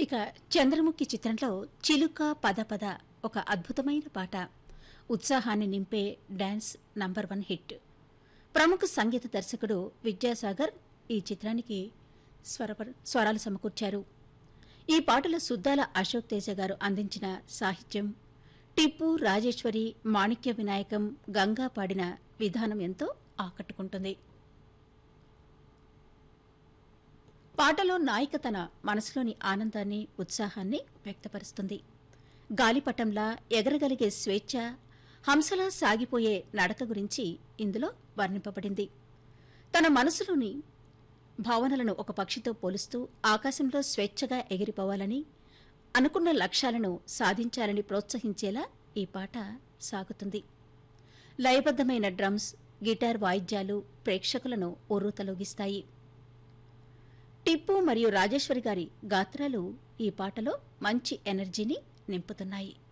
ఇక చంద్రముఖి చిత్రంలో చిలుక పద పద ఒక అద్భుతమైన పాట ఉత్సాహాన్ని నింపే డాన్స్ నంబర్ వన్ హిట్ ప్రముఖ సంగీత దర్శకుడు విద్యాసాగర్ ఈ చిత్రానికి స్వరప- స్వరాలు సమకూర్చారు ఈ పాటలో సుద్దాల అశోక్ తేజ గారు అందించిన సాహిత్యం టిప్పు రాజేశ్వరి మాణిక్య వినాయకం గంగా పాడిన విధానం ఎంతో ఆకట్టుకుంటుంది పాటలో నాయిక తన మనసులోని ఆనందాన్ని ఉత్సాహాన్ని వ్యక్తపరుస్తుంది గాలిపటంలా ఎగరగలిగే స్వేచ్ఛ హంసలా సాగిపోయే నడక గురించి ఇందులో వర్ణింపబడింది తన మనసులోని భావనలను ఒక పక్షితో పోలుస్తూ ఆకాశంలో స్వేచ్ఛగా ఎగిరిపోవాలని అనుకున్న లక్ష్యాలను సాధించాలని ప్రోత్సహించేలా ఈ పాట సాగుతుంది లయబద్దమైన డ్రమ్స్ గిటార్ వాయిద్యాలు ప్రేక్షకులను ఉర్రూతలొగిస్తాయి టిప్పు మరియు రాజేశ్వరి గారి గాత్రాలు ఈ పాటలో మంచి ఎనర్జీని నింపుతున్నాయి